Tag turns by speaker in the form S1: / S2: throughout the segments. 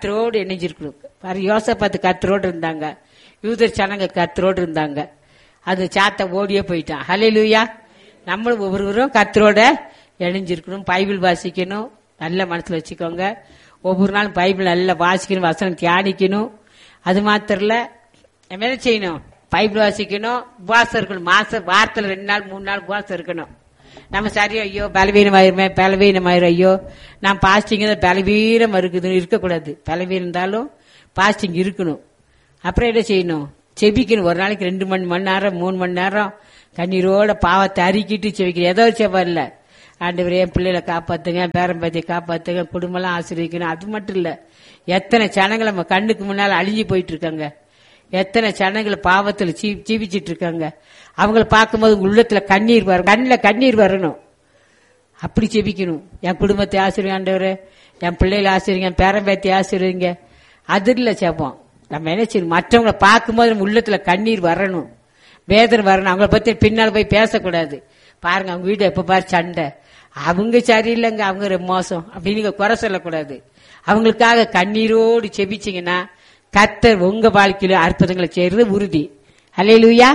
S1: கத்தரோடு இணைஞ்சிருக்கணும் பாரு யோசப்பாத்து கத்தரோடு இருந்தாங்க யூதர் சனங்க கத்தரோடு இருந்தாங்க அது சாத்த ஓடியே போயிட்டான் ஹalleluya நம்மளும் ஒவ்வொருவரும் கத்தரோட இணைஞ்சிருக்கணும் பைபிள் வாசிக்கணும் நல்ல மனசுல வச்சுக்கோங்க ஒவ்வொரு நாளும் பைபிள் நல்லா வாசிக்கணும் வசனம் தியானிக்கணும் அது மாத்திரம் இல்ல நம்ம என்ன செய்யணும் பைபிள் வாசிக்கணும் உபவாசம் இருக்கணும் மாசம் வாரத்துல ரெண்டு நாள் மூணு நாள் உபவாசம் இருக்கணும் நம்ம சரி ஐயோ பலவீனமாயிருமே பலவீனமாயிரும் ஐயோ நான் பாஸ்டிங் தான் பலவீனம் இருக்குது இருக்கக்கூடாது பலவீனம் இருந்தாலும் பாஸ்டிங் இருக்கணும் அப்புறம் என்ன செய்யணும் செபிக்கணும் ஒரு நாளைக்கு ரெண்டு மணி மணி நேரம் மூணு மணி நேரம் கண்ணீரோட பாவத்தை அறிக்கிட்டு செபிக்கணும் ஏதோ ஒரு செபம் இல்ல ஆண்டவரே என் பிள்ளைகளை காப்பாத்துங்க பேரம்பத்தியை காப்பாத்துங்க குடும்பம்லாம் ஆசீர்வதிக்கணும் அது மட்டும் இல்ல எத்தனை ஜனங்கள் நம்ம கண்ணுக்கு முன்னால அழிஞ்சு போயிட்டு இருக்காங்க எத்தனை ஜனங்கள் பாவத்துல ஜீ- ஜீவிச்சிட்டு இருக்காங்க அவங்கள பார்க்கும்போது உங்க உள்ளத்துல கண்ணீர் வரும் கண்ணில் கண்ணீர் வரணும் அப்படி ஜெபிக்கணும் என் குடும்பத்தை ஆசிரியர் ஆண்டவரே என் பிள்ளைகளை ஆசிரியங்க என் பேரம்பேத்தி ஆசிரியங்க அது இல்ல ஜெபம் நம்ம என்ன செய்யணும் மற்றவங்களை பார்க்கும்போது நம்ம உள்ளத்துல கண்ணீர் வரணும் வேதனை வரணும் அவங்கள பத்தி பின்னால் போய் பேசக்கூடாது பாருங்க அவங்க வீடு எப்ப பாரு சண்டை அவங்க சரியில்லைங்க அவங்க ரொம்ப மோசம் அப்படின்னு நீங்க குறை சொல்லக்கூடாது அவங்களுக்காக கண்ணீரோடு செபிச்சீங்கன்னா கத்தர் உங்க வாழ்க்கையில அற்புதங்களை செய்யறது உறுதி அல்லேலூயா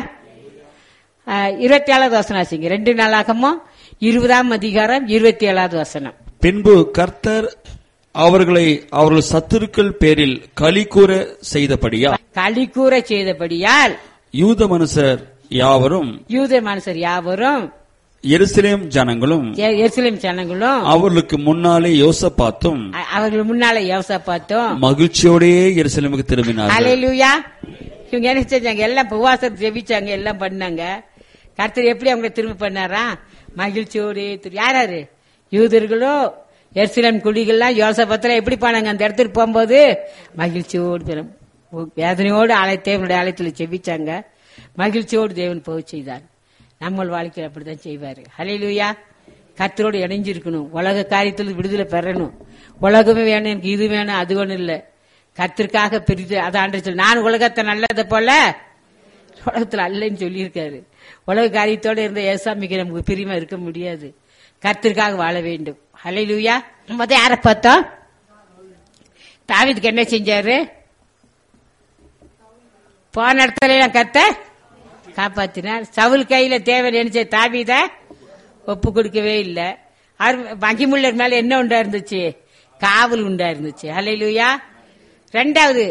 S1: இருபத்தி ஏழாவது வசனம் ஆச்சுங்க ரெண்டு நாளாகமோ இருபதாம் அதிகாரம் இருபத்தி ஏழாவது வசனம்
S2: பின்பு கர்த்தர் அவர்களை அவர்கள் சத்துருக்கள் பேரில் களி கூற செய்தபடியா
S1: களி கூற செய்தபடியால்
S2: யூத மனுஷர் யாவரும்
S1: யூத மனுஷர் யாவரும்
S2: எருசலேம் ஜனங்களும்
S1: எ- எருசலேம் ஜனங்களும்
S2: அவர்களுக்கு முன்னாலே யோசபாத்தும்
S1: அ- அவர்கள் முன்னால யோசா பார்த்தோம்
S2: மகிழ்ச்சியோடே எருசலேமுக்கு திரும்பினார்கள்
S1: அலையிலுயா இவங்க என்ன செஞ்சாங்க எல்லாம் உபவாசம் ஜெபிச்சாங்க எல்லாம் பண்ணாங்க கர்த்தர் எப்படி அவங்களை திரும்ப பண்ணாரா மகிழ்ச்சியோடு திரு- யார் யாரு யூதர்களோ எருசலேம் குடிகள்லாம் யோசபத்துல எப்படி போனாங்க அந்த இடத்துக்கு போகும்போது மகிழ்ச்சியோடு திரும்- வேதனையோடு ஆலய தேவனுடைய ஆலயத்தில் ஜெபிச்சாங்க மகிழ்ச்சியோடு தேவன் போக செய்தார் நம்ம வாழ்க்கையில் அப்படித்தான் செய்வாரு ஹalleluya கர்த்தரோடு இணைஞ்சிருக்கணும் உலக காரியத்தில் விடுதலை பெறணும் உலகமே வேணும் எனக்கு இது வேணும் அது ஒண்ணும் இல்ல கர்த்தருக்காக பெரிது அதை ஆண்டு சொல்லி நான் உலகத்தை நல்லதை போல உலகத்துல அல்லன்னு சொல்லியிருக்காரு உலக காரியத்தோட இருந்த ஏசாமிக்கு நமக்கு பிரியமா இருக்க முடியாது கர்த்தருக்காக வாழ வேண்டும் ஹalleluya முத யார பார்த்தோம் தாவீதுக்கு என்ன செஞ்சாரு போன இடத்துல எல்லாம் கத்த காப்பாத்தினார் சவுல் கையில தேவன் நினைச்ச தாவீத ஒப்பு கொடுக்கவே இல்லை மகிமுள்ளர் மேல என்ன உண்டா இருந்துச்சு காவல் உண்டா இருந்துச்சு ஹalleluya ரெண்டாவது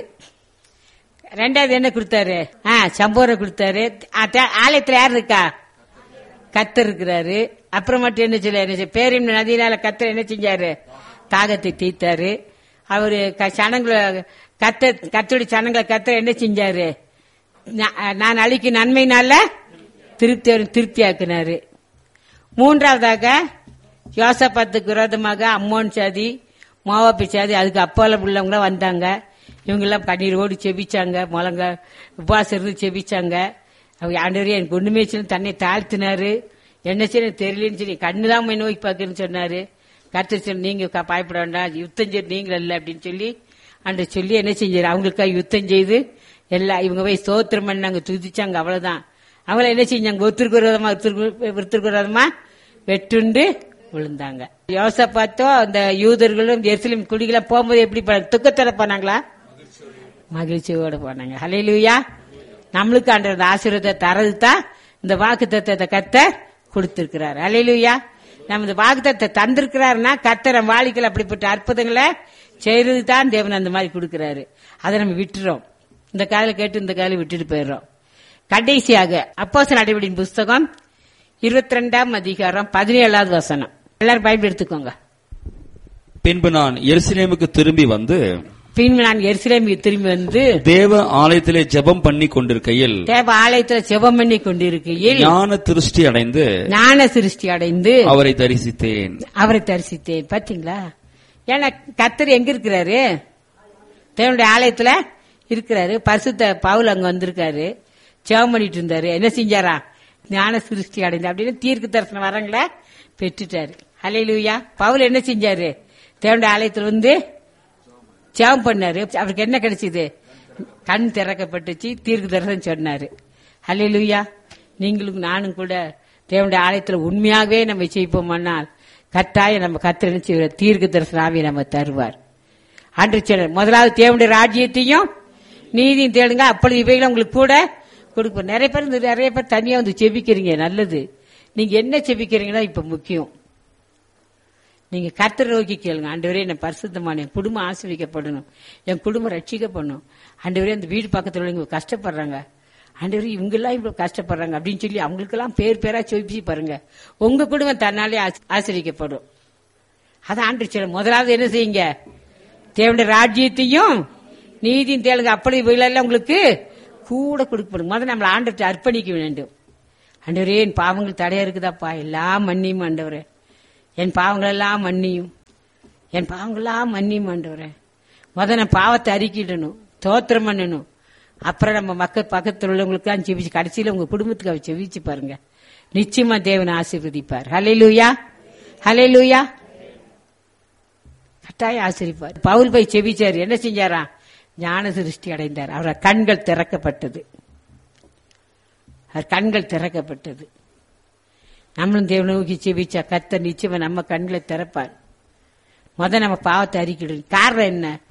S1: ரெண்டாவது என்ன கொடுத்தாரு ஆ சம்போரம் கொடுத்தாரு ஆ, தே- ஆலயத்துல யார் இருக்கா கத்தர் இருக்கிறாரு அப்புறம் மட்டும் என்ன சொல்ல என்ன செய்ய- பேரின் நதியினால கத்தர் என்ன செஞ்சாரு தாகத்தை தீர்த்தாரு அவரு க- சனங்களை கத்த கத்தோடைய சனங்களை கத்தர் என்ன செஞ்சாரு நா- நான் அழிக்கும் நன்மையினால திருப்தி திருப்தி ஆக்கினாரு மூன்றாவதாக யோசப்பத்துக்கு விரோதமாக அம்மோன் சாதி மோவாப்பி சாதி அதுக்கு அப்பால உள்ளவங்க வந்தாங்க இவங்க எல்லாம் கண்ணீரோடு செபிச்சாங்க முழங்க உபவாசம் இருந்து செபிச்சாங்க அவங்க ஆண்டவரே எனக்கு ஒண்ணுமே சொல்லி தன்னை தாழ்த்தினாரு என்ன செய்ய தெரியலன்னு சொல்லி கண்ணுதான் போய் நோக்கி பார்க்கறேன்னு சொன்னாரு கருத்து சொல்லி நீங்க க- பயப்பட வேண்டாம் யுத்தம் செய்து நீங்கள் இல்லை அப்படின்னு சொல்லி அன்று சொல்லி என்ன செஞ்சாரு அவங்களுக்காக யுத்தம் செய்து எல்லாம் இவங்க போய் ஸ்தோத்திரம் பண்ணாங்க துதிச்சாங்க அவ்வளவுதான் அவங்கள என்ன செஞ்சாங்க ஒருத்தருக்கு விரோதமா ஒருத்தருக்கு ஒருத்தருக்கு விரோதமா வெட்டுண்டு விழுந்தாங்க யோசா பார்த்தோம் அந்த யூதர்களும் எருசலேம் குடிகளும் போகும்போது எப்படி போனாங்க துக்கத்தோட போனாங்களா மகிழ்ச்சியோட போனாங்க ஹalleluya நம்மளுக்கு அந்த ஆசீர்வாதத்தை தரது தான் இந்த வாக்கு தத்தத்தை கத்த கொடுத்திருக்கிறார் ஹalleluya நம்ம இந்த வாக்கு தத்தை தந்திருக்கிறாருன்னா கத்தர் நம்ம வாழ்க்கையில் அப்படிப்பட்ட அற்புதங்களை செய்யறது தான் தேவன் அந்த மாதிரி கொடுக்கிறாரு அதை நம்ம விட்டுறோம் இந்த காதல கேட்டு இந்த காதல விட்டுட்டு போயிடுறோம் கடைசியாக அப்போஸ் நடவடிக்கையின் புஸ்தகம் இருபத்தி ரெண்டாம் அதிகாரம் பதினேழாவது வசனம் எல்லாரும் பைபிள் எடுத்துக்கோங்க
S2: பின்பு நான் எருசலேமுக்கு திரும்பி வந்து
S1: பின்பு நான் எருசலேமுக்கு திரும்பி வந்து
S2: தேவ ஆலயத்திலே ஜெபம் பண்ணி கொண்டிருக்கையில்
S1: தேவ ஆலயத்துல செபம் பண்ணி கொண்டிருக்கையில்
S2: ஞான திருஷ்டி அடைந்து
S1: ஞான சிருஷ்டி அடைந்து
S2: அவரை தரிசித்தேன்
S1: அவரை தரிசித்தேன் பாத்தீங்களா ஏன்னா கத்தர் எங்க இருக்கிறாரு தேவனுடைய ஆலயத்துல இருக்கிறாரு பரிசுத்த பவுல் அங்க வந்திருக்காரு ஜெபம் பண்ணிட்டு இருந்தாரு என்ன செஞ்சாரா ஞான சிருஷ்டி அடைந்து அப்படின்னு தீர்க்க தரிசனம் வரங்கள பெற்றுட்டாரு ஹalleluya பவுல் என்ன செஞ்சாரு தேவனுடைய ஆலயத்துல வந்து ஜெபம் பண்ணாரு அவருக்கு என்ன கிடைச்சது கண் திறக்கப்பட்டுச்சு தீர்க்க தரிசனம் சொன்னாரு ஹalleluya நீங்களும் நானும் கூட தேவனுடைய ஆலயத்துல உண்மையாகவே நம்ம செய்வோமானால் கட்டாயம் நம்ம கத்திரன்னு தீர்க்க தரிசனாவே நம்ம தருவார் அன்று சொன்னார் முதலாவது தேவனுடைய ராஜ்யத்தையும் நீதியும் தேடுங்க அப்பொழுது இவைகளை உங்களுக்கு கூட கொடுப்போம் நிறைய பேர் இந்த நிறைய பேர் தனியா வந்து செபிக்கிறீங்க நல்லது நீங்க என்ன செபிக்கிறீங்களோ இப்ப முக்கியம் நீங்க கர்த்தரை நோக்கி கேளுங்க ஆண்டவரே என்ன பரிசுத்தமான என் குடும்பம் ஆசிரியக்கப்படணும் என் குடும்பம் ரட்சிக்கப்படணும் ஆண்டவரே அந்த வீடு பக்கத்துல உள்ளவங்க கஷ்டப்படுறாங்க ஆண்டவரே இவங்கெல்லாம் இவ்வளவு கஷ்டப்படுறாங்க அப்படின்னு சொல்லி அவங்களுக்கெல்லாம் பேர் பேரா சொல்லி பாருங்க உங்க குடும்பம் தன்னாலே ஆசி- ஆசீர்வதிக்கப்படும் அதான் ஆண்டு சொல்ல முதலாவது என்ன செய்யுங்க தேவனுடைய ராஜ்யத்தையும் நீதியும் தேளுங்க அப்படி இவைகளெல்லாம் உங்களுக்கு கூட கொடுக்கப்படும் முதல்ல நம்மளை ஆண்டுட்டு அர்ப்பணிக்க வேண்டும் ஆண்டவரே என் பாவங்கள் தடையா இருக்குதாப்பா எல்லாம் மன்னியும் ஆண்டவரே என் பாவங்கள் எல்லாம் மன்னியும் என் பாவங்கள்லாம் மன்னியும் ஆண்டவரே முத நான் பாவத்தை அறிக்கிடணும் தோத்திரம் பண்ணணும் அப்புறம் நம்ம மக்கள் பக்கத்தில் உள்ளவங்களுக்கெல்லாம் செவிச்சு கடைசியில உங்க குடும்பத்துக்கு அவர் செவிச்சு பாருங்க நிச்சயமா தேவன் ஆசீர்வதிப்பார் ஹலே லூயா ஹலே லூயா கட்டாயம் ஆசிரிப்பார் பவுல் போய் செவிச்சார் என்ன செஞ்சாரா ஞான சிருஷ்டி அடைந்தார் அவர் கண்கள் திறக்கப்பட்டது அவர் கண்கள் திறக்கப்பட்டது நம்மளும் தேவனை நோக்கி செவிச்சா கர்த்தர் நிச்சயமா நம்ம கண்களை திறப்பார் முத நம்ம பாவத்தை அறிக்கிடும் காரணம் என்ன